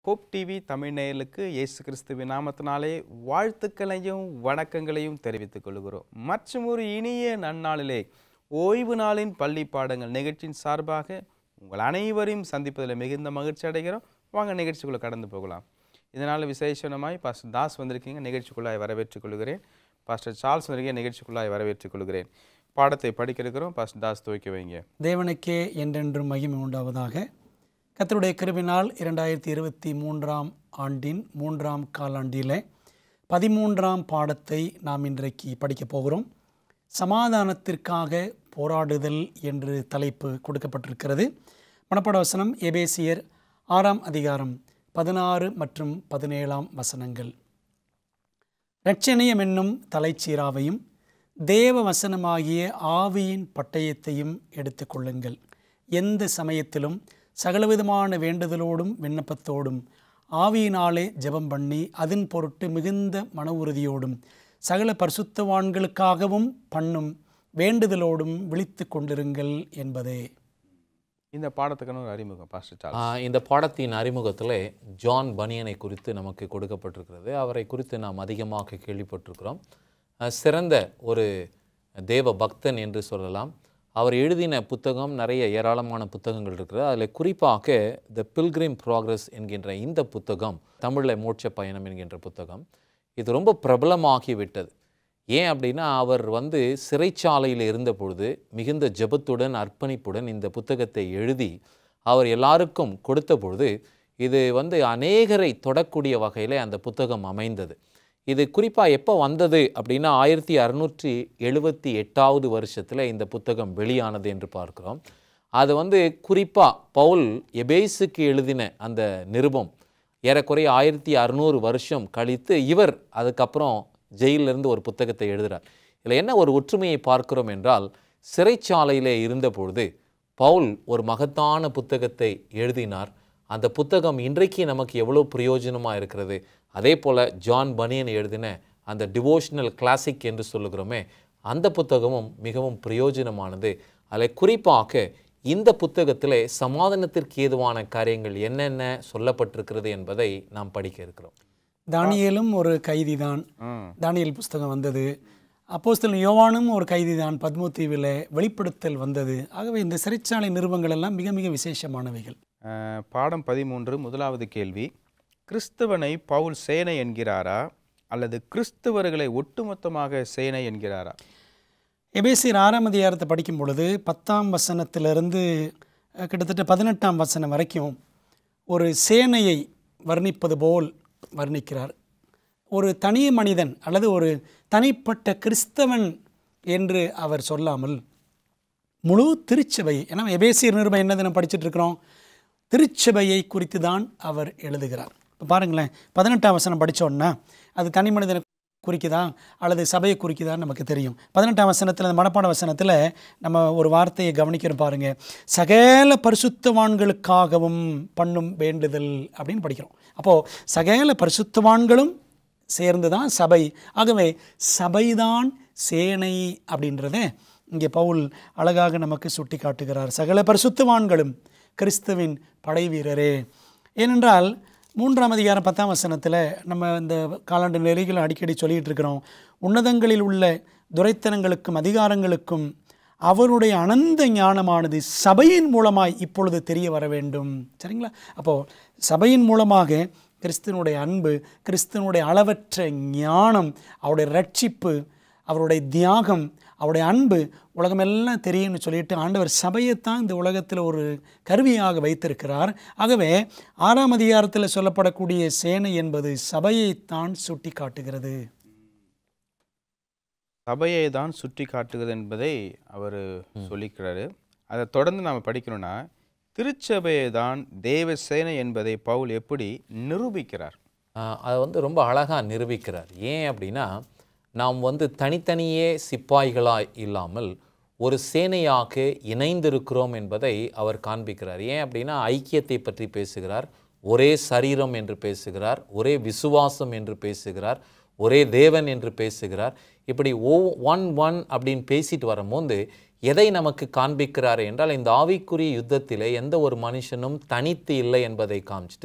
hope TV Tamil நேயர்களுக்கு இயேசு கிறிஸ்துவின் நாமத்தினாலே வாழ்த்துக்களையும் வணக்கங்களையும் தெரிவித்துக் கொள்கிறோம் மற்றும் ஒரு இனிய நன்னாளிலே ஓய்வு நாளின் பள்ளி பாடங்கள் நிகழ்ச்சியின் சார்பாக உங்கள் அனைவரையும் சந்திப்பதில் மிகுந்த மகிழ்ச்சி அடைகிறோம் வாங்க நிகழ்ச்சிக்குள்ளே கடந்து போகலாம் இதனால் விசேஷமாய் பாஸ்டர் தாஸ் வந்திருக்கீங்க நிகழ்ச்சிக்குள்ளாய் வரவேற்றுக் கொள்கிறேன் பாஸ்டர் சார்ல்ஸ் வந்திருக்கீங்க நிகழ்ச்சிக்குள்ளாய் வரவேற்றுக் கொள்கிறேன் பாடத்தை படிக்க இருக்கிறோம் பாஸ்டர் தாஸ் துவைக்க வைங்க தேவனுக்கே என்றென்றும் மகிமை உண்டாவதாக கர்த்தருடைய கிருபினால் இரண்டாயிரத்தி இருபத்தி மூன்றாம் ஆண்டின் மூன்றாம் காலாண்டிலே பதிமூன்றாம் பாடத்தை நாம் இன்றைக்கு படிக்கப் போகிறோம் சமாதானத்திற்காக போராடுதல் என்று தலைப்பு கொடுக்கப்பட்டிருக்கிறது மனப்பாட வசனம் எபேசியர் ஆறாம் அதிகாரம் பதினாறு மற்றும் பதினேழாம் வசனங்கள் இரட்சணியம் என்னும் தலைச்சீராவையும் தேவ வசனமாகிய ஆவியின் பட்டயத்தையும் எடுத்துக்கொள்ளுங்கள் எந்த சமயத்திலும் சகலவிதமான வேண்டுதலோடும் விண்ணப்பத்தோடும் ஆவியினாலே ஜெபம் பண்ணி அதன் பொருட்டு மிகுந்த மன உறுதியோடும் சகல பரிசுத்தவான்களுக்காகவும் பண்ணும் வேண்டுதலோடும் விழித்து கொண்டிருங்கள் என்பதே இந்த பாடத்துக்கான ஒரு அறிமுகம் பாஸ்டர் சார்ல்ஸ் ஆஹ் இந்த பாடத்தின் அறிமுகத்தில் ஜான் பனியனை குறித்து நமக்கு கொடுக்கப்பட்டிருக்கிறது அவரை குறித்து நாம் அதிகமாக கேள்விப்பட்டிருக்கிறோம் ஆஹ் சிறந்த ஒரு தேவ பக்தன் என்று சொல்லலாம் அவர் எழுதின புத்தகம் நிறைய ஏராளமான புத்தகங்கள் இருக்கிறது அதில் குறிப்பாக த பில்கிரிம் ப்ராக்ரஸ் என்கின்ற இந்த புத்தகம் தமிழில் மோட்ச பயணம் என்கின்ற புத்தகம் இது ரொம்ப பிரபலமாகி விட்டது ஏன் அப்படின்னா அவர் வந்து சிறைச்சாலையில் இருந்த பொழுது மிகுந்த ஜெபத்துடன் அர்ப்பணிப்புடன் இந்த புத்தகத்தை எழுதி அவர் எல்லாருக்கும் கொடுத்த பொழுது இது வந்து அநேகரை தொடக்கூடிய வகையில் அந்த புத்தகம் அமைந்தது இது குறிப்பாக எப்போ வந்தது அப்படின்னா ஆயிரத்தி அறுநூற்றி எழுபத்தி எட்டாவது வருஷத்தில் இந்த புத்தகம் வெளியானது என்று பார்க்கிறோம் அது வந்து குறிப்பாக பவுல் எபேசுக்கு எழுதின அந்த நிருபம் ஏறக்குறைய ஆயிரத்தி அறுநூறு வருஷம் கழித்து இவர் அதுக்கப்புறம் ஜெயிலிருந்து ஒரு புத்தகத்தை எழுதுகிறார் இதில் என்ன ஒரு ஒற்றுமையை பார்க்கிறோம் என்றால் சிறைச்சாலையிலே இருந்தபொழுது பவுல் ஒரு மகத்தான புத்தகத்தை எழுதினார் அந்த புத்தகம் இன்றைக்கு நமக்கு எவ்வளோ பிரயோஜனமாக இருக்கிறது அதே போல் ஜான் பனியன் எழுதின அந்த டிவோஷனல் கிளாசிக் என்று சொல்லுகிறோமே அந்த புத்தகமும் மிகவும் பிரயோஜனமானது அதில் குறிப்பாக இந்த புத்தகத்தில் சமாதானத்திற்கு ஏதுவான காரியங்கள் என்னென்ன சொல்லப்பட்டிருக்கிறது என்பதை நாம் படிக்க இருக்கிறோம் தானியேலும் ஒரு கைதிதான் ம் தானியேல் புஸ்தகம் வந்தது அப்போஸ்தலன் யோவானும் ஒரு கைதிதான் பத்மதீவில் வெளிப்படுத்தல் வந்தது ஆகவே இந்த சிறைச்சாலை நிறுவங்கள் எல்லாம் மிக மிக விசேஷமானவைகள் அஹ், பாடம் பதிமூன்று முதலாவது கேள்வி கிறிஸ்தவனை பவுல் சேனை என்கிறாரா அல்லது கிறிஸ்தவர்களை ஒட்டுமொத்தமாக சேனை என்கிறாரா எபேசியர் ஆறாம் அதிகாரத்தை படிக்கும் பொழுது பத்தாம் வசனத்திலிருந்து அஹ், கிட்டத்தட்ட பதினெட்டாம் வசனம் வரைக்கும் ஒரு சேனையை வர்ணிப்பது போல் வர்ணிக்கிறார் ஒரு தனி மனிதன் அல்லது ஒரு தனிப்பட்ட கிறிஸ்தவன் என்று அவர் சொல்லாமல் முழு திருச்சபை ஏன்னா எபேசியர் நிருபம் என்ன தினம் படிச்சுட்டு இருக்கிறோம் திருச்சபையை குறித்து தான் அவர் எழுதுகிறார் இப்போ பாருங்களேன் பதினெட்டாம் வசனம் படித்தோன்னா அது தனி மனிதனை குறிக்குதா அல்லது சபையை குறிக்குதான்னு நமக்கு தெரியும் பதினெட்டாம் வசனத்தில் அந்த மனப்பாட வசனத்தில் நம்ம ஒரு வார்த்தையை கவனிக்கிறோம் பாருங்க சகல பரிசுத்தவான்களுக்காகவும் பண்ணும் வேண்டுதல் அப்படின்னு படிக்கிறோம் அப்போது சகல பரிசுத்தவான்களும் சேர்ந்து தான் சபை ஆகவே சபைதான் சேனை அப்படின்றத இங்கே பவுல் அழகாக நமக்கு சுட்டி காட்டுகிறார் சகல பரிசுத்தவான்களும் கிறிஸ்துவின் படை வீரரே ஏனென்றால் மூன்றாம் அதிகாரம் பத்தாம் வசனத்தில் நம்ம இந்த காலாண்டு நெறிகளை அடிக்கடி சொல்லிகிட்டு இருக்கிறோம் உன்னதங்களில் உள்ள துரைத்தனங்களுக்கும் அதிகாரங்களுக்கும் அவருடைய அனந்த ஞானமானது சபையின் மூலமாய் இப்பொழுது தெரிய வர வேண்டும் சரிங்களா அப்போது சபையின் மூலமாக கிறிஸ்துவனுடைய அன்பு கிறிஸ்துவனுடைய அளவற்ற ஞானம் அவருடைய ரட்சிப்பு அவருடைய தியாகம் அவருடைய அன்பு உலகமெல்லாம் தெரியும்னு சொல்லிட்டு ஆண்டவர் சபையைத்தான் இந்த உலகத்தில் ஒரு கருவியாக வைத்திருக்கிறார் ஆகவே ஆறாம் அதிகாரத்தில் சொல்லப்படக்கூடிய சேனை என்பது சபையைத்தான் சுட்டி காட்டுகிறது சபையை தான் சுற்றி காட்டுகிறது என்பதை அவர் சொல்லிக்கிறாரு அதை தொடர்ந்து நாம் படிக்கணும்னா திருச்சபையை தான் தேவ சேனை என்பதை பவுல் எப்படி நிரூபிக்கிறார் ஆஹ் அதை வந்து ரொம்ப அழகாக நிரூபிக்கிறார் ஏன் அப்படின்னா நாம் வந்து தனித்தனியே சிப்பாய்களாய் இல்லாமல் ஒரு சேனையாக இணைந்திருக்கிறோம் என்பதை அவர் காண்பிக்கிறார் ஏன் அப்படின்னா ஐக்கியத்தை பற்றி பேசுகிறார் ஒரே சரீரம் என்று பேசுகிறார் ஒரே விசுவாசம் என்று பேசுகிறார் ஒரே தேவன் என்று பேசுகிறார் இப்படி ஓ ஒன் ஒன் அப்படின்னு பேசிட்டு வரும்போது எதை நமக்கு காண்பிக்கிறார் என்றால் இந்த ஆவிக்குரிய யுத்தத்திலே எந்த ஒரு மனுஷனும் தனித்து இல்லை என்பதை காமிச்சிட்டு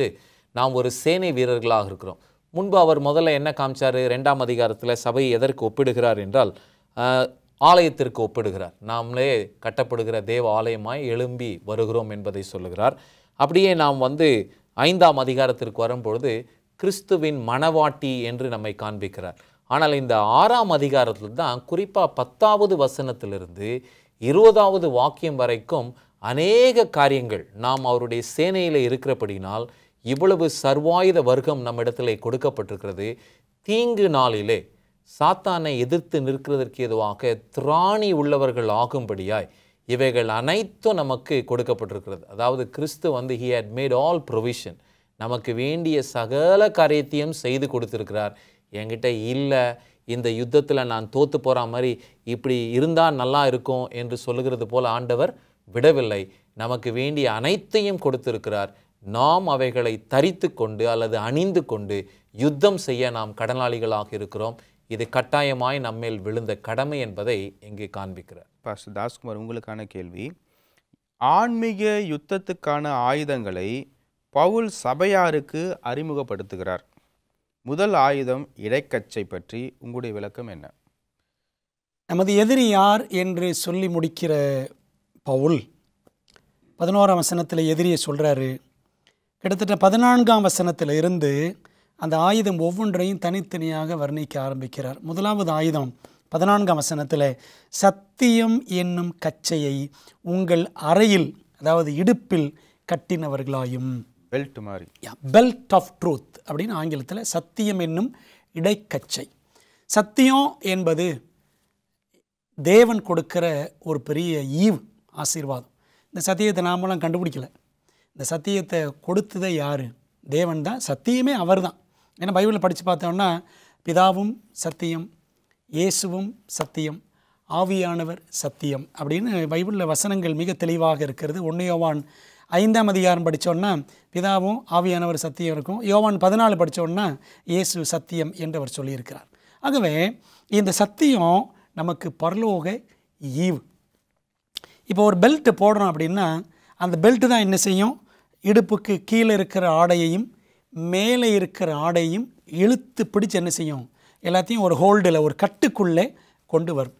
நாம் ஒரு சேனை வீரர்களாக இருக்கிறோம் முன்பு அவர் முதல்ல என்ன காமிச்சாரு ரெண்டாம் அதிகாரத்தில் சபையை எதற்கு ஒப்பிடுகிறார் என்றால் ஆஹ், ஆலயத்திற்கு ஒப்பிடுகிறார் நாமளே கட்டப்படுகிற தேவ ஆலயமாய் எழும்பி வருகிறோம் என்பதை சொல்லுகிறார் அப்படியே நாம் வந்து ஐந்தாம் அதிகாரத்திற்கு வரும்பொழுது கிறிஸ்துவின் மணவாட்டி என்று நம்மை காண்பிக்கிறார் ஆனால் இந்த ஆறாம் அதிகாரத்தில் தான் குறிப்பாக பத்தாவது வசனத்திலிருந்து இருபதாவது வாக்கியம் வரைக்கும் அநேக காரியங்கள் நாம் அவருடைய சேனையில் இருக்கிறபடினால் இவ்வளவு சர்வாயுத வர்க்கம் நம்மிடத்திலே கொடுக்கப்பட்டிருக்கிறது தீங்கு நாளிலே சாத்தானை எதிர்த்து நிற்கிறதற்கு எதுவாக திராணி உள்ளவர்கள் ஆகும்படியாய் இவைகள் அனைத்தும் நமக்கு கொடுக்கப்பட்டிருக்கிறது அதாவது கிறிஸ்து வந்து he had made all provision நமக்கு வேண்டிய சகல காரியத்தையும் செய்து கொடுத்திருக்கிறார் என்கிட்ட இல்லை இந்த யுத்தத்தில் நான் தோத்து போகிற மாதிரி இப்படி இருந்தால் நல்லா இருக்கும் என்று சொல்லுகிறது போல ஆண்டவர் விடவில்லை நமக்கு வேண்டிய அனைத்தையும் கொடுத்திருக்கிறார் நாம் அவைகளை தரித்து கொண்டு அல்லது அணிந்து கொண்டு யுத்தம் செய்ய நாம் கடனாளிகளாக இருக்கிறோம் இது கட்டாயமாய் நம்மேல் விழுந்த கடமை என்பதை இங்கே காண்பிக்கிறார் பாஸ்டர் தாஸ்குமார் உங்களுக்கான கேள்வி ஆன்மீக யுத்தத்துக்கான ஆயுதங்களை பவுல் சபையாருக்கு அறிமுகப்படுத்துகிறார் முதல் ஆயுதம் இடைக்கச்சை பற்றி உங்களுடைய விளக்கம் என்ன நமது எதிரி யார் என்று சொல்லி முடிக்கிற பவுல் பதினோராம் வசனத்தில் எதிரியை சொல்கிறாரு கிட்டத்தட்ட பதினான்காம் வசனத்தில் இருந்து அந்த ஆயுதம் ஒவ்வொன்றையும் தனித்தனியாக வர்ணிக்க ஆரம்பிக்கிறார் முதலாவது ஆயுதம் பதினான்காம் வசனத்தில் சத்தியம் என்னும் கச்சையை உங்கள் அறையில் அதாவது இடுப்பில் கட்டினவர்களாயும் பெல்ட் மாதிரி பெல்ட் ஆஃப் ட்ரூத் அப்படின்னு ஆங்கிலத்தில் சத்தியம் என்னும் இடைக்கச்சை சத்தியம் என்பது தேவன் கொடுக்கிற ஒரு பெரிய ஈவ் ஆசீர்வாதம் இந்த சத்தியத்தை நாமெல்லாம் கண்டுபிடிக்கல இந்த சத்தியத்தை கொடுத்ததே யார் தேவன் தான் சத்தியமே அவர் தான் ஏன்னா பைபிளில் படித்து பார்த்தோம்னா பிதாவும் சத்தியம் இயேசுவும் சத்தியம் ஆவியானவர் சத்தியம் அப்படின்னு பைபிளில் வசனங்கள் மிக தெளிவாக இருக்கிறது ஒன்று யோவான் ஐந்தாம் அதிகாரம் படித்தோன்னா பிதாவும் ஆவியானவர் சத்தியம் இருக்கும் யோவான் பதினாலு படித்தோன்னா இயேசு சத்தியம் என்று அவர் சொல்லியிருக்கிறார் ஆகவே இந்த சத்தியம் நமக்கு பரலோக ஈவு இப்போ ஒரு பெல்ட் போடுறோம் அப்படின்னா அந்த பெல்ட் தான் என்ன செய்யும் இடுப்புக்கு கீழே இருக்கிற ஆடையையும் மேலே இருக்கிற ஆடையையும் இழுத்து பிடிச்சு என்ன செய்யும் எல்லாத்தையும் ஒரு ஹோல்டில் ஒரு கட்டுக்குள்ளே கொண்டு வரும்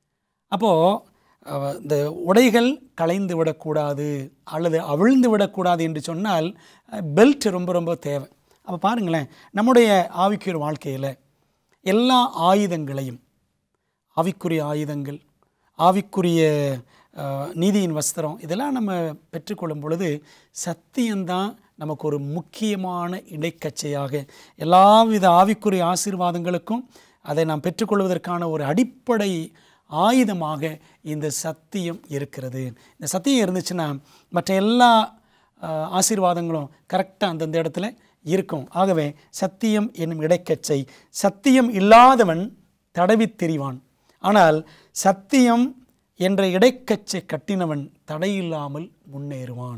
அப்போது இந்த உடைகள் களைந்து விடக்கூடாது அல்லது அவிழ்ந்து விடக்கூடாது என்று சொன்னால் பெல்ட் ரொம்ப ரொம்ப தேவை அப்போ பாருங்களேன் நம்முடைய ஆவிக்குரிய வாழ்க்கையில் எல்லா ஆயுதங்களையும் ஆவிக்குரிய ஆயுதங்கள் ஆவிக்குரிய அஹ், நீதியின் வஸ்திரம் இதெல்லாம் நம்ம பெற்றுக்கொள்ளும் பொழுது சத்தியம்தான் நமக்கு ஒரு முக்கியமான இடைக்கச்சையாக எல்லாவித ஆவிக்குரிய ஆசீர்வாதங்களுக்கும் அதை நாம் பெற்றுக்கொள்வதற்கான ஒரு அடிப்படை ஆயுதமாக இந்த சத்தியம் இருக்கிறது இந்த சத்தியம் இருந்துச்சுன்னா மற்ற எல்லா அஹ், ஆசீர்வாதங்களும் கரெக்டாக அந்தந்த இடத்துல இருக்கும் ஆகவே சத்தியம் என்னும் இடைக்கச்சை சத்தியம் இல்லாதவன் தடவித் திரிவான் ஆனால் சத்தியம் என்ற இடைக்கச்சை கட்டினவன் தடையில்லாமல் முன்னேறுவான்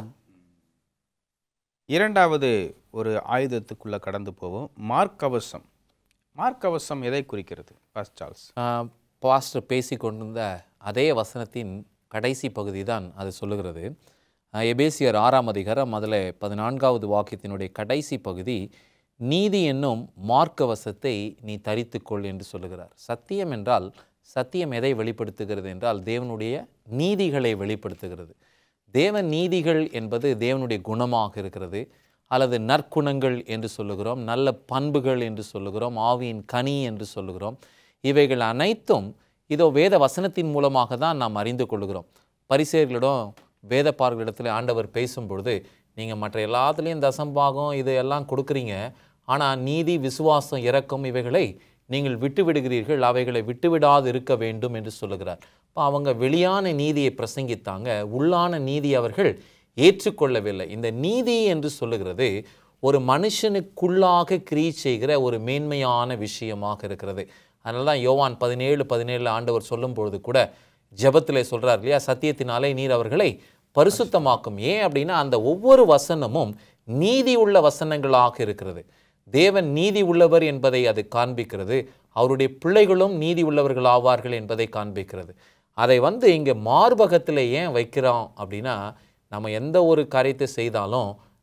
இரண்டாவது ஒரு ஆயுதத்துக்குள்ள கடந்து போவோம் மார்க்கவசம் மார்க்கவசம் எதை குறிக்கிறது பாஸ்டர் சார்ல்ஸ் ஆஹ், பாஸ்டர் பேசி கொண்டிருந்த அதே வசனத்தின் கடைசி பகுதி தான் அது சொல்லுகிறது ஆஹ், எபேசியர் ஆறாம் அதிகாரம் அதில் பதினான்காவது வாக்கியத்தினுடைய கடைசி பகுதி நீதி என்னும் மார்க்கவசத்தை நீ தரித்துக்கொள் என்று சொல்லுகிறார் சத்தியம் என்றால் சத்தியம் எதை வெளிப்படுத்துகிறது என்றால் தேவனுடைய நீதிகளை வெளிப்படுத்துகிறது தேவ நீதிகள் என்பது தேவனுடைய குணமாக இருக்கிறது அல்லது நற்குணங்கள் என்று சொல்லுகிறோம் நல்ல பண்புகள் என்று சொல்லுகிறோம் ஆவியின் கனி என்று சொல்லுகிறோம் இவைகள் அனைத்தும் இதோ வேத வசனத்தின் மூலமாக தான் நாம் அறிந்து கொள்ளுகிறோம் பரிசேயர்களிடம் வேத பார்வையிடத்தில் ஆண்டவர் பேசும் பொழுது நீங்கள் மற்ற எல்லாத்துலேயும் தசம்பாகம் இது எல்லாம் கொடுக்குறீங்க ஆனால் நீதி விசுவாசம் இரக்கம் இவைகளை நீங்கள் விட்டு விடுகிறீர்கள் அவைகளை விட்டுவிடாது இருக்க வேண்டும் என்று சொல்லுகிறார் இப்போ அவங்க வெளியான நீதியை பிரசங்கித்தாங்க உள்ளான நீதி அவர்கள் ஏற்றுக்கொள்ளவில்லை இந்த நீதி என்று சொல்லுகிறது ஒரு மனுஷனுக்குள்ளாக கிரியை செய்கிற ஒரு மேன்மையான விஷயமாக இருக்கிறது அதனால தான் யோவான் பதினேழு பதினேழு ஆண்டவர் சொல்லும் பொழுது கூட ஜெபத்திலே சொல்றார் இல்லையா சத்தியத்தினாலே நீர் அவர்களை பரிசுத்தமாக்கும் ஏன் அப்படின்னா அந்த ஒவ்வொரு வசனமும் நீதி உள்ள வசனங்களாக இருக்கிறது தேவன் நீதி உள்ளவர் என்பதை அது காண்பிக்கிறது அவருடைய பிள்ளைகளும் நீதி உள்ளவர்கள் ஆவார்கள் என்பதை காண்பிக்கிறது அதை வந்து இங்கே மார்பகத்தில் ஏன் வைக்கிறோம் அப்படின்னா நம்ம எந்த ஒரு காரியத்தை செய்தாலும்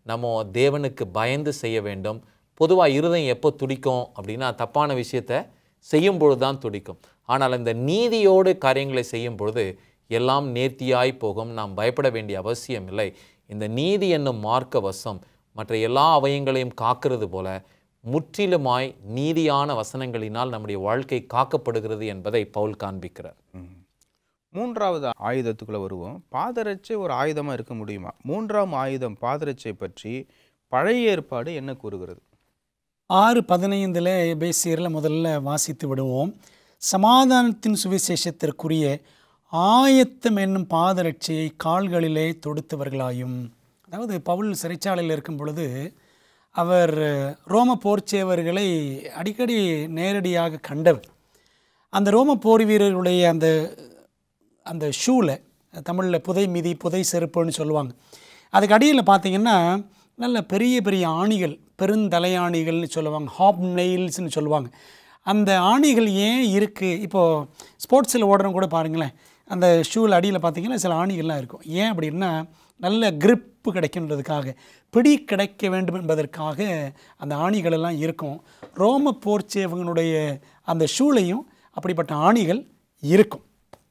நம்ம தேவனுக்கு பயந்து செய்ய வேண்டும் பொதுவாக இருதயம் எப்போ துடிக்கும் அப்படின்னா தப்பான விஷயத்தை செய்யும் பொழுது தான் துடிக்கும் ஆனால் இந்த நீதியோடு காரியங்களை செய்யும் பொழுது எல்லாம் நேர்த்தியாய் போகும் நாம் பயப்பட வேண்டிய அவசியம் இல்லை இந்த நீதி என்னும் மார்க்க வசம் மற்ற எல்லா அவயங்களையும் காக்கிறது போல முற்றிலுமாய் நீதியான வசனங்களினால் நம்முடைய வாழ்க்கை காக்கப்படுகிறது என்பதை பவுல் காண்பிக்கிறார் மூன்றாவது ஆயுதத்துக்குள்ள வருவோம் பாதரட்சை ஒரு ஆயுதமா இருக்க முடியுமா மூன்றாம் ஆயுதம் பாதரட்சை பற்றி பழைய ஏற்பாடு என்ன கூறுகிறது ஆறு பதினைந்தில் எபேசியரில் முதல்ல வாசித்து விடுவோம் சமாதானத்தின் சுவிசேஷத்திற்குரிய ஆயத்தம் என்னும் பாதரட்சியை கால்களிலே தொடுத்தவர்களாயும் அதாவது பவுல் சிறைச்சாலையில் இருக்கும் பொழுது அவர் ரோம போர்ச்சேவர்களை அடிக்கடி நேரடியாக கண்டவர் அந்த ரோம போர் வீரர்களுடைய அந்த அந்த ஷூவில் தமிழில் புதை மிதி புதை செருப்புன்னு சொல்லுவாங்க அதுக்கு அடியில் பார்த்தீங்கன்னா நல்ல பெரிய பெரிய ஆணிகள் பெருந்தலையாணிகள்னு சொல்லுவாங்க ஹாப் நெயில்ஸ்னு சொல்லுவாங்க அந்த ஆணிகள் ஏன் இருக்குது இப்போது ஸ்போர்ட்ஸில் ஓடுறவங்க கூட பாருங்களேன் அந்த ஷூவில் அடியில் பார்த்தீங்கன்னா சில ஆணிகள்லாம் இருக்கும் ஏன் அப்படின்னா நல்ல grip கிடைக்கின்றதுக்காக பிடி கிடைக்க வேண்டும் என்பதற்காக அந்த ஆணிகள் எல்லாம் இருக்கும் ரோம போர்ச்சேவங்களுடைய அந்த ஷூலையும் அப்படிப்பட்ட ஆணிகள் இருக்கும்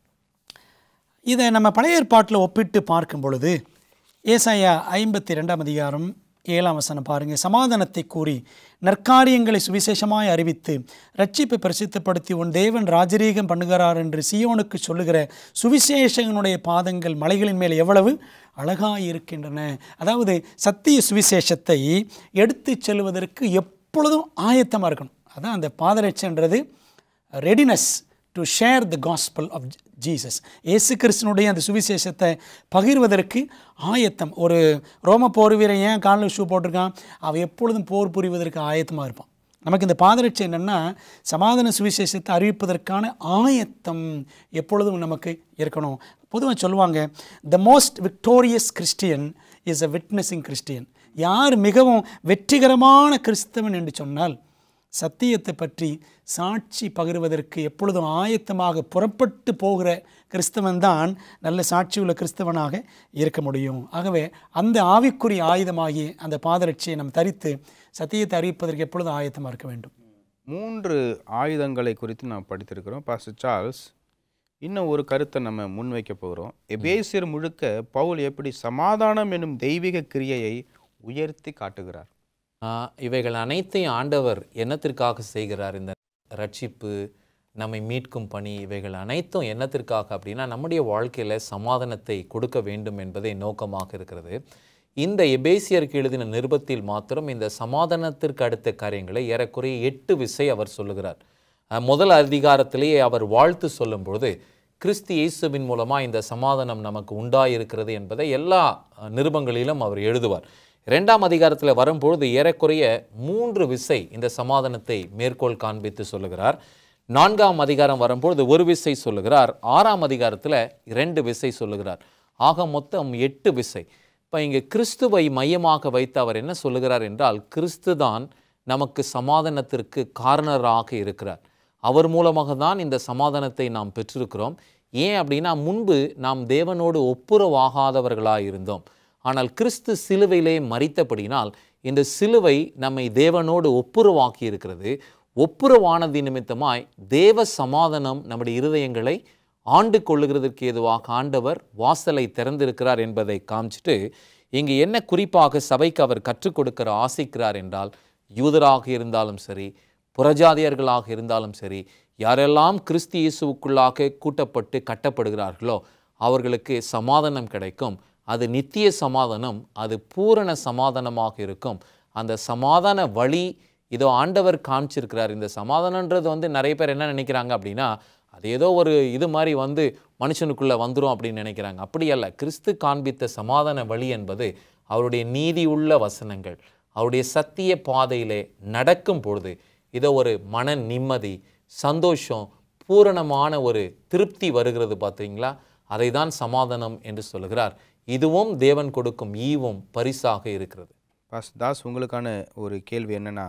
இதை நம்ம பழைய ஏற்பாட்டில் ஒப்பிட்டு பார்க்கும் பொழுது ஏசாயா ஐம்பத்தி ரெண்டாம் அதிகாரம் ஏழாம் வசனம் பாருங்க சமாதானத்தை கூறி நற்காரியங்களை சுவிசேஷமாய் அறிவித்து ரட்சிப்பை பிரசித்தப்படுத்தி உன் தேவன் ராஜரீகம் பண்ணுகிறார் என்று சியோனுக்கு சொல்லுகிற சுவிசேஷகனுடைய பாதங்கள் மலைகளின் மேல் எவ்வளவு அழகாய் இருக்கின்றன அதாவது சத்திய சுவிசேஷத்தை எடுத்துச் செல்வதற்கு எப்பொழுதும் ஆயத்தமாக இருக்கணும் அதான் அந்த பாதரட்சன்றது readiness to share the gospel of Jesus இயேசு கிறிஸ்தனுடைய அந்த சுவிசேஷத்தை பகிர்வதற்கு ஆயத்தம் ஒரு ரோம போர் வீரன் ஏன் காலில் ஷூ போட்டிருக்கான் அவன் எப்பொழுதும் போர் புரிவதற்கு ஆயத்தமாக இருப்பான் நமக்கு இந்த பாதரட்சை என்னென்னா சமாதான சுவிசேஷத்தை அறிவிப்பதற்கான ஆயத்தம் எப்பொழுதும் நமக்கு இருக்கணும் பொதுவாக சொல்லுவாங்க the most victorious Christian is a witnessing Christian யார் மிகவும் வெற்றிகரமான கிறிஸ்தவன் என்று சொன்னால் சத்தியத்தை பற்றி சாட்சி பகிர்வதற்கு எப்பொழுதும் ஆயத்தமாக புறப்பட்டு போகிற கிறிஸ்தவன் தான் நல்ல சாட்சி உள்ள கிறிஸ்தவனாக இருக்க முடியும் ஆகவே அந்த ஆவிக்குரிய ஆயுதமாகிய அந்த பாதரட்சியை நாம் தரித்து சத்தியத்தை அறிவிப்பதற்கு எப்பொழுதும் ஆயத்தமாக இருக்க வேண்டும் மூன்று ஆயுதங்களை குறித்து நாம் படித்திருக்கிறோம் பாஸ்டர் சார்ல்ஸ் இன்னும் ஒரு கருத்தை நம்ம முன்வைக்க போகிறோம் எபேசியர் முழுக்க பவுல் எப்படி சமாதானம் என்னும் தெய்வீக கிரியையை உயர்த்தி காட்டுகிறார் ஆஹ் இவைகள் அனைத்தையும் ஆண்டவர் என்னத்திற்காக செய்கிறார் இந்த ரட்சிப்பு நம்மை மீட்கும் பணி இவைகள் அனைத்தும் என்னத்திற்காக அப்படின்னா நம்முடைய வாழ்க்கையில் சமாதானத்தை கொடுக்க வேண்டும் என்பதே நோக்கமாக இருக்கிறது இந்த எபேசியருக்கு எழுதின நிருபத்தில் மாத்திரம் இந்த சமாதானத்திற்கு அடுத்த காரியங்களை ஏறக்குறைய எட்டு விசை அவர் சொல்லுகிறார் அஹ் முதல் அதிகாரத்திலேயே அவர் வாழ்த்து சொல்லும் பொழுது கிறிஸ்து இயேசுவின் மூலமாக இந்த சமாதானம் நமக்கு உண்டாயிருக்கிறது என்பதை எல்லா அஹ், நிருபங்களிலும் அவர் எழுதுவார் இரண்டாம் அதிகாரத்தில் வரும்பொழுது ஏறக்குறைய மூன்று விசை இந்த சமாதானத்தை மேற்கோள் காண்பித்து சொல்லுகிறார் நான்காம் அதிகாரம் வரும்பொழுது ஒரு விசை சொல்லுகிறார் ஆறாம் அதிகாரத்தில் இரண்டு விசை சொல்லுகிறார் ஆக மொத்தம் எட்டு விசை இப்போ இங்கே கிறிஸ்துவை மையமாக வைத்து அவர் என்ன சொல்லுகிறார் என்றால் கிறிஸ்து தான் நமக்கு சமாதானத்திற்கு காரணராக இருக்கிறார் அவர் மூலமாக தான் இந்த சமாதானத்தை நாம் பெற்றிருக்கிறோம் ஏன் அப்படின்னா முன்பு நாம் தேவனோடு ஒப்புரவாகாதவர்களாக இருந்தோம் ஆனால் கிறிஸ்து சிலுவையிலே மறித்தபடினால் இந்த சிலுவை நம்மை தேவனோடு ஒப்புரவாக்கி இருக்கிறது ஒப்புரவானது நிமித்தமாய் தேவ சமாதானம் நம்முடைய இருதயங்களை ஆண்டு கொள்ளுகிறதற்கு ஏதுவாக ஆண்டவர் வாசலை திறந்திருக்கிறார் என்பதை காமிச்சிட்டு இங்கு என்ன குறிப்பாக சபைக்கு அவர் கற்றுக் கொடுக்கிற ஆசிக்கிறார் என்றால் யூதராக இருந்தாலும் சரி புறஜாதியர்களாக இருந்தாலும் சரி யாரெல்லாம் கிறிஸ்து இயேசுவுக்குள்ளாக கூட்டப்பட்டு கட்டப்படுகிறார்களோ அவர்களுக்கு சமாதானம் கிடைக்கும் அது நித்திய சமாதானம் அது பூரண சமாதானமாக இருக்கும் அந்த சமாதான வழி இதோ ஆண்டவர் காமிச்சிருக்கிறார் இந்த சமாதானன்றது வந்து நிறைய பேர் என்ன நினைக்கிறாங்க அப்படின்னா அது ஏதோ ஒரு இது மாதிரி வந்து மனுஷனுக்குள்ளே வந்துரும் அப்படின்னு நினைக்கிறாங்க அப்படி அல்ல கிறிஸ்து காண்பித்த சமாதான வழி என்பது அவருடைய நீதி உள்ள வசனங்கள் அவருடைய சத்திய பாதையிலே நடக்கும் பொழுது இதோ ஒரு மன நிம்மதி சந்தோஷம் பூரணமான ஒரு திருப்தி வருகிறது பார்த்தீங்களா அதை தான் சமாதானம் என்று சொல்லுகிறார் இதுவும் தேவன் கொடுக்கும் ஈவும் பரிசாக இருக்கிறது பாஸ் தாஸ் உங்களுக்கான ஒரு கேள்வி என்னன்னா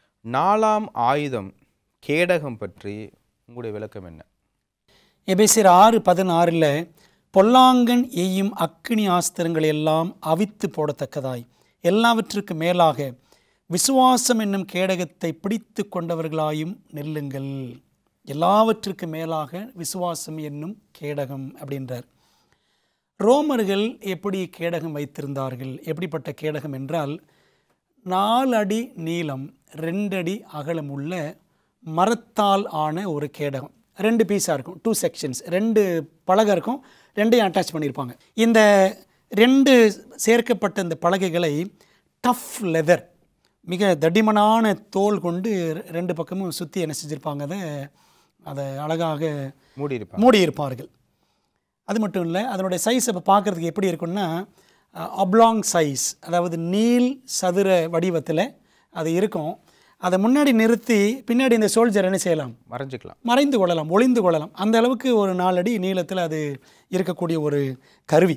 நாலாம் ஆயுதம் கேடகம் பற்றி உங்களுடைய விளக்கம் என்ன எபேசியர் ஆறு பதினாறில் பொல்லாங்கன் எய்யும் அக்கினி ஆஸ்திரங்கள் எல்லாம் அவித்து போடத்தக்கதாய் எல்லாவற்றுக்கு மேலாக விசுவாசம் என்னும் கேடகத்தை பிடித்து கொண்டவர்களாயும் நெல்லுங்கள் எல்லாவற்றுக்கு மேலாக விசுவாசம் என்னும் கேடகம் அப்படின்றார் ரோமர்கள் எப்படி கேடகம் வைத்திருந்தார்கள் எப்படிப்பட்ட கேடகம் என்றால் நாலு அடி நீளம் ரெண்டு அடி அகலம் உள்ள மரத்தால் ஆன ஒரு கேடகம் ரெண்டு பீஸாக இருக்கும் டூ செக்ஷன்ஸ் ரெண்டு பலகை இருக்கும் ரெண்டையும் அட்டாச் பண்ணியிருப்பாங்க இந்த ரெண்டு சேர்க்கப்பட்ட இந்த பலகைகளை டஃப் லெதர் மிக தடிமனான தோல் கொண்டு ரெண்டு பக்கமும் சுற்றி என்ன செஞ்சுருப்பாங்க அதை அதை அழகாக மூடி இருப்பாங்க மூடியிருப்பார்கள் அது மட்டும் இல்லை அதனுடைய சைஸ் இப்போ பார்க்குறதுக்கு எப்படி இருக்குன்னா அப்லாங் சைஸ் அதாவது நீள் சதுர வடிவத்தில் அது இருக்கும் அதை முன்னாடி நிறுத்தி பின்னாடி இந்த சோல்ஜர் என்ன செய்யலாம் மறைஞ்சிக்கலாம் மறைந்து கொள்ளலாம் ஒளிந்து கொள்ளலாம் அந்த அளவுக்கு ஒரு நாலடி நீளத்தில் அது இருக்கக்கூடிய ஒரு கருவி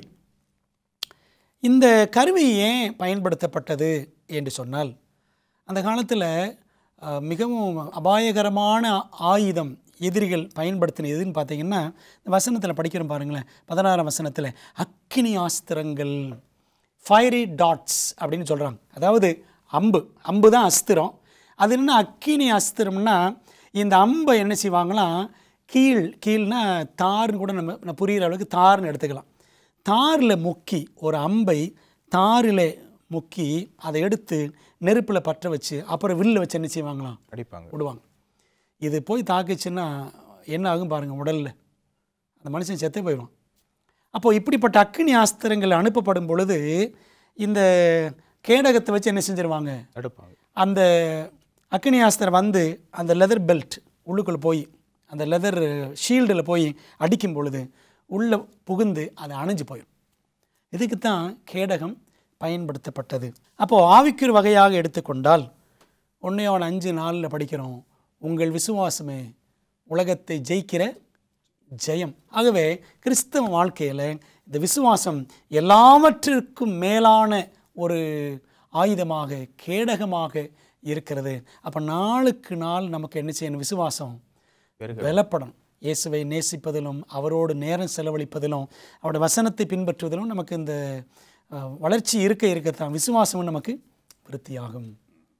இந்த கருவி ஏன் பயன்படுத்தப்பட்டது என்று சொன்னால் அந்த காலத்தில் அஹ், மிகவும் அபாயகரமான ஆயுதம் எதிரிகள் பயன்படுத்தின எதுன்னு பார்த்தீங்கன்னா இந்த வசனத்தில் படிக்கிறோம் பாருங்களேன் பதினாறாம் வசனத்தில் அக்கினி ஆஸ்திரங்கள் ஃபயரி டாட்ஸ் அப்படின்னு சொல்கிறாங்க அதாவது அம்பு அம்பு தான் அஸ்திரம் அது என்ன அக்கினி அஸ்திரம்னா இந்த அம்பை என்ன செய்வாங்களாம் கீழ் கீழ்னா தார்னு கூட நம்ம நம்ம புரிகிற அளவுக்கு தார்னு எடுத்துக்கலாம் தாரில் முக்கி ஒரு அம்பை தாரில் முக்கி அதை எடுத்து நெருப்பில் பற்ற வச்சு அப்புறம் வில்ல வச்சு என்ன செய்வாங்களாம் அடிப்பாங்க விடுவாங்க இது போய் தாக்குச்சுன்னா என்ன ஆகும் பாருங்கள் உடலில் அந்த மனுஷன் செத்தே போயிடுவான் அப்போ இப்படிப்பட்ட அக்கினி ஆஸ்திரங்கள் அனுப்பப்படும் பொழுது இந்த கேடகத்தை வச்சு என்ன செஞ்சிருவாங்க எடுப்பாங்க அந்த அக்கினி ஆஸ்திரம் வந்து அந்த லெதர் பெல்ட் உள்ளுக்குள்ளே போய் அந்த லெதர் ஷீல்டில் போய் அடிக்கும் பொழுது உள்ளே புகுந்து அது அணைஞ்சு போயிடும் இதுக்கு தான் கேடகம் பயன்படுத்தப்பட்டது அப்போது ஆவிக்குறு வகையாக எடுத்துக்கொண்டால் ஒன்றையோட அஞ்சு நாளில் படிக்கிறோம் உங்கள் விசுவாசமே உலகத்தை ஜெயிக்கிற ஜெயம் ஆகவே கிறிஸ்தவ வாழ்க்கையில் இந்த விசுவாசம் எல்லாவற்றிற்கும் மேலான ஒரு ஆயுதமாக கேடகமாக இருக்கிறது அப்போ நாளுக்கு நாள் நமக்கு என்ன செய்யணும் விசுவாசம் பெருக பலப்படும் இயேசுவை நேசிப்பதிலும் அவரோடு நேரம் செலவழிப்பதிலும் அவருடைய வசனத்தை பின்பற்றுவதிலும் நமக்கு இந்த அஹ், வளர்ச்சி இருக்க இருக்கத்தான் விசுவாசமும் நமக்கு விருத்தியாகும்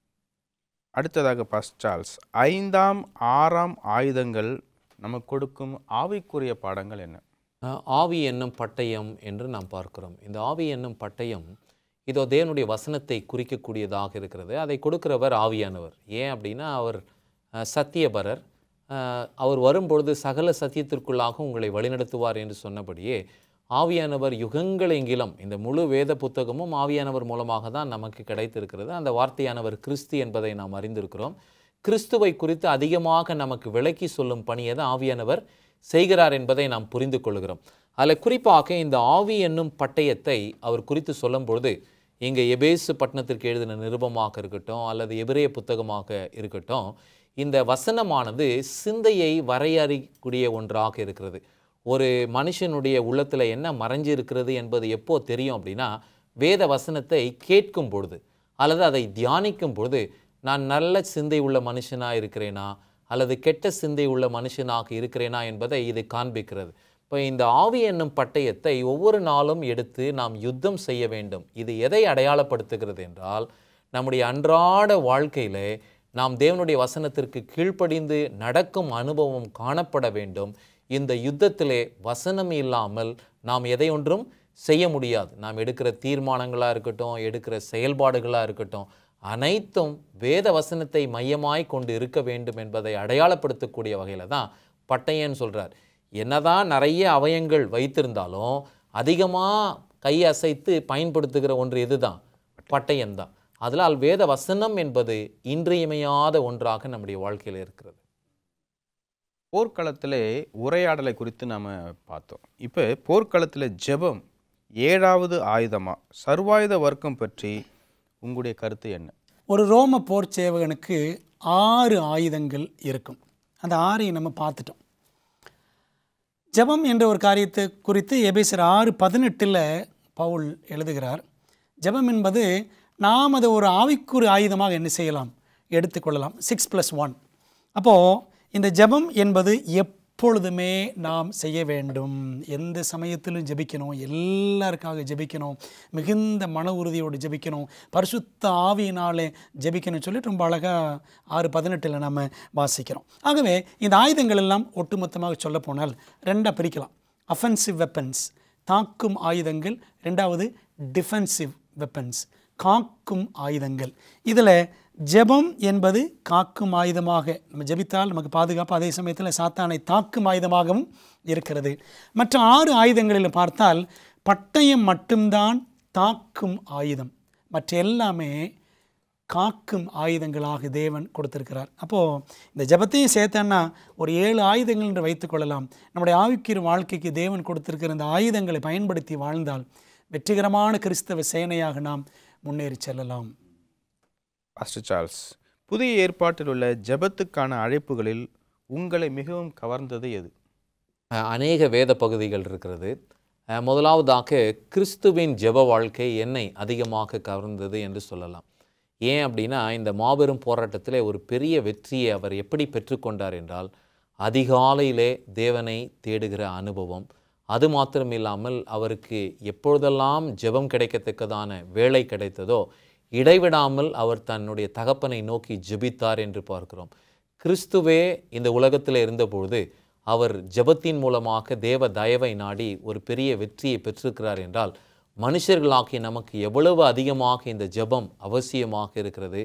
அடுத்ததாக பாஸ் சார்ல்ஸ் ஐந்தாம் ஆறாம் ஆயுதங்கள் நமக்கு கொடுக்கும் ஆவிக்குரிய பாடங்கள் என்ன அஹ், ஆவி என்னும் பட்டயம் என்று நாம் பார்க்கிறோம் இந்த ஆவி என்னும் பட்டயம் இதோ தேவனுடைய வசனத்தை குறிக்கக்கூடியதாக இருக்கிறது அதை கொடுக்கிறவர் ஆவியானவர் ஏன் அப்படின்னா அவர் அஹ், சத்தியபரர் அஹ், அவர் வரும்பொழுது சகல சத்தியத்திற்குள்ளாக உங்களை வழிநடத்துவார் என்று சொன்னபடியே ஆவியானவர் யுகங்களெங்கிலும் இந்த முழு வேத புத்தகமும் ஆவியானவர் மூலமாக தான் நமக்கு கிடைத்திருக்கிறது அந்த வார்த்தையானவர் கிறிஸ்து என்பதை நாம் அறிந்திருக்கிறோம் கிறிஸ்துவை குறித்து அதிகமாக நமக்கு விளக்கி சொல்லும் பணியை தான் ஆவியானவர் செய்கிறார் என்பதை நாம் புரிந்து கொள்கிறோம் அதில் குறிப்பாக இந்த ஆவி என்னும் பட்டயத்தை அவர் குறித்து சொல்லும் பொழுது இங்கே எபேசு பட்டணத்திற்கு எழுதின நிருபமாக இருக்கட்டும் அல்லது எபிரேய புத்தகமாக இருக்கட்டும் இந்த வசனமானது சிந்தையை வரையறிக்கூடிய ஒன்றாக இருக்கிறது ஒரு மனுஷனுடைய உள்ளத்தில் என்ன மறைஞ்சு இருக்கிறது என்பது எப்போ தெரியும் அப்படின்னா வேத வசனத்தை கேட்கும் பொழுது அல்லது அதை தியானிக்கும் பொழுது நான் நல்ல சிந்தை உள்ள மனுஷனாக இருக்கிறேனா அல்லது கெட்ட சிந்தை உள்ள மனுஷனாக இருக்கிறேனா என்பதை இது காண்பிக்கிறது இப்போ இந்த ஆவி என்னும் பட்டயத்தை ஒவ்வொரு நாளும் எடுத்து நாம் யுத்தம் செய்ய வேண்டும் இது எதை அடையாளப்படுத்துகிறது என்றால் நம்முடைய அன்றாட வாழ்க்கையிலே நாம் தேவனுடைய வசனத்திற்கு கீழ்ப்படிந்து நடக்கும் அனுபவம் காணப்பட வேண்டும் இந்த யுத்தத்திலே வசனம் இல்லாமல் நாம் எதை ஒன்றும் செய்ய முடியாது நாம் எடுக்கிற தீர்மானங்களாக இருக்கட்டும் எடுக்கிற செயல்பாடுகளாக இருக்கட்டும் அனைத்தும் வேத வசனத்தை மையமாய் கொண்டு இருக்க வேண்டும் என்பதை அடையாளப்படுத்தக்கூடிய வகையில் தான் பட்டயன்னு சொல்கிறார் என்னதான் நிறைய அவயங்கள் வைத்திருந்தாலும் அதிகமாக கை அசைத்து பயன்படுத்துகிற ஒன்று இதுதான் பட்டயம்தான் அதனால் வேத வசனம் என்பது இன்றியமையாத ஒன்றாக நம்முடைய வாழ்க்கையில் இருக்கிறது போர்க்களத்திலே உரையாடலை குறித்து நாம் பார்த்தோம் இப்போ போர்க்களத்தில் ஜெபம் ஏழாவது ஆயுதமா சர்வாயுத வர்க்கம் பற்றி உங்களுடைய கருத்து என்ன ஒரு ரோம போர் சேவகனுக்கு ஆறு ஆயுதங்கள் இருக்கும் அந்த ஆறையும் நம்ம பார்த்துட்டோம் ஜெபம் என்ற ஒரு காரியத்தை குறித்து எபேசர் ஆறு பதினெட்டில் பவுல் எழுதுகிறார் ஜெபம் என்பது நாம் அதை ஒரு ஆவிக்குறு ஆயுதமாக என்ன செய்யலாம் எடுத்துக்கொள்ளலாம் சிக்ஸ் ப்ளஸ் ஒன் அப்போது இந்த ஜெபம் என்பது எப்பொழுதுமே நாம் செய்ய வேண்டும் எந்த சமயத்திலும் ஜெபிக்கணும் எல்லாருக்காக ஜெபிக்கணும் மிகுந்த மன உறுதியோடு ஜெபிக்கணும் பரிசுத்த ஆவியினாலே ஜெபிக்கணும்னு சொல்லிட்டு ரொம்ப அழகாக ஆறு பதினெட்டில் நம்ம வாசிக்கிறோம் ஆகவே இந்த ஆயுதங்கள் எல்லாம் ஒட்டுமொத்தமாக சொல்ல போனால் ரெண்டாக பிரிக்கலாம் அஃபென்சிவ் வெப்பன்ஸ் தாக்கும் ஆயுதங்கள் ரெண்டாவது டிஃபென்சிவ் வெப்பன்ஸ் காக்கும் ஆயுதங்கள் இதில் ஜெபம் என்பது காக்கும் ஆயுதமாக நம்ம ஜெபித்தால் நமக்கு பாதுகாப்பு அதே சமயத்தில் சாத்தானை தாக்கும் ஆயுதமாகவும் இருக்கிறது மற்ற ஆறு ஆயுதங்களில் பார்த்தால் பட்டயம் மட்டும்தான் தாக்கும் ஆயுதம் மற்ற எல்லாமே காக்கும் ஆயுதங்களாக தேவன் கொடுத்திருக்கிறார் அப்போது இந்த ஜெபத்தையும் சேர்த்தேன்னா ஒரு ஏழு ஆயுதங்கள் என்று வைத்துக்கொள்ளலாம் நம்முடைய ஆவிக்கிற வாழ்க்கைக்கு தேவன் கொடுத்திருக்கிற இந்த ஆயுதங்களை பயன்படுத்தி வாழ்ந்தால் வெற்றிகரமான கிறிஸ்தவ சேனையாக நாம் முன்னேறி செல்லலாம் பாஸ்டர் சார்ல்ஸ் புதிய ஏற்பாட்டில் உள்ள ஜெபத்துக்கான அழைப்புகளில் உங்களை மிகவும் கவர்ந்தது எது அஹ் அநேக வேத பகுதிகள் இருக்கிறது அஹ் முதலாவதாக கிறிஸ்துவின் ஜெப வாழ்க்கை என்னை அதிகமாக கவர்ந்தது என்று சொல்லலாம் ஏன் அப்படின்னா இந்த மாபெரும் போராட்டத்திலே ஒரு பெரிய வெற்றியை அவர் எப்படி பெற்றுக்கொண்டார் என்றால் அதிகாலையிலே தேவனை தேடுகிற அனுபவம் அது மாத்திரம் இல்லாமல் அவருக்கு எப்பொழுதெல்லாம் ஜெபம் கிடைக்கத்தக்கதான வேலை கிடைத்ததோ இடைவிடாமல் அவர் தன்னுடைய தகப்பனை நோக்கி ஜெபித்தார் என்று பார்க்கிறோம் கிறிஸ்துவே இந்த உலகத்தில் இருந்தபொழுது அவர் ஜெபத்தின் மூலமாக தேவ தயவை நாடி ஒரு பெரிய வெற்றியை பெற்றிருக்கிறார் என்றால் மனுஷர்களாகிய நமக்கு எவ்வளவு அதிகமாக இந்த ஜெபம் அவசியமாக இருக்கிறது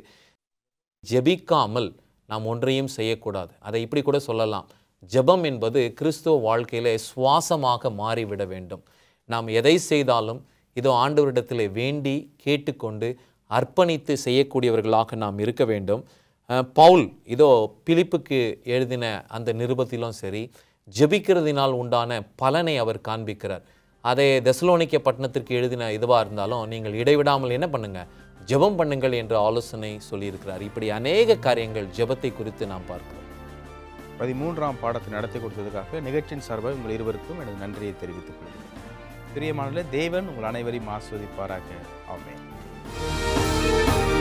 ஜெபிக்காமல் நாம் ஒன்றையும் செய்யக்கூடாது அதை இப்படி கூட சொல்லலாம் ஜெபம் என்பது கிறிஸ்துவ வாழ்க்கையிலே சுவாசமாக மாறிவிட வேண்டும் நாம் எதை செய்தாலும் இதோ ஆண்டவரிடத்திலே வேண்டி கேட்டுக்கொண்டு அர்ப்பணித்து செய்யக்கூடியவர்களாக நாம் இருக்க வேண்டும் அஹ் பவுல் இதோ பிலிப்புக்கு எழுதின அந்த நிருபத்திலும் சரி ஜெபிக்கிறதினால் உண்டான பலனை அவர் காண்பிக்கிறார் அதே தெசலோனிக்க பட்டணத்திற்கு எழுதின இதுவாக இருந்தாலும் நீங்கள் இடைவிடாமல் என்ன பண்ணுங்க ஜெபம் பண்ணுங்கள் என்ற ஆலோசனை சொல்லியிருக்கிறார் இப்படி அநேக காரியங்கள் ஜெபத்தை குறித்து நாம் பார்க்கிறோம் பதிமூன்றாம் பாடத்தை நடத்தி கொடுத்ததுக்காக நிகழ்ச்சியின் சார்பாக உங்கள் இருவருக்கும் எனது நன்றியை தெரிவித்துக் கொள்கிறேன் பிரியமானவர்களே தேவன் உங்கள் அனைவரையும் ஆஸ்வதிப்பாராக ஆமென்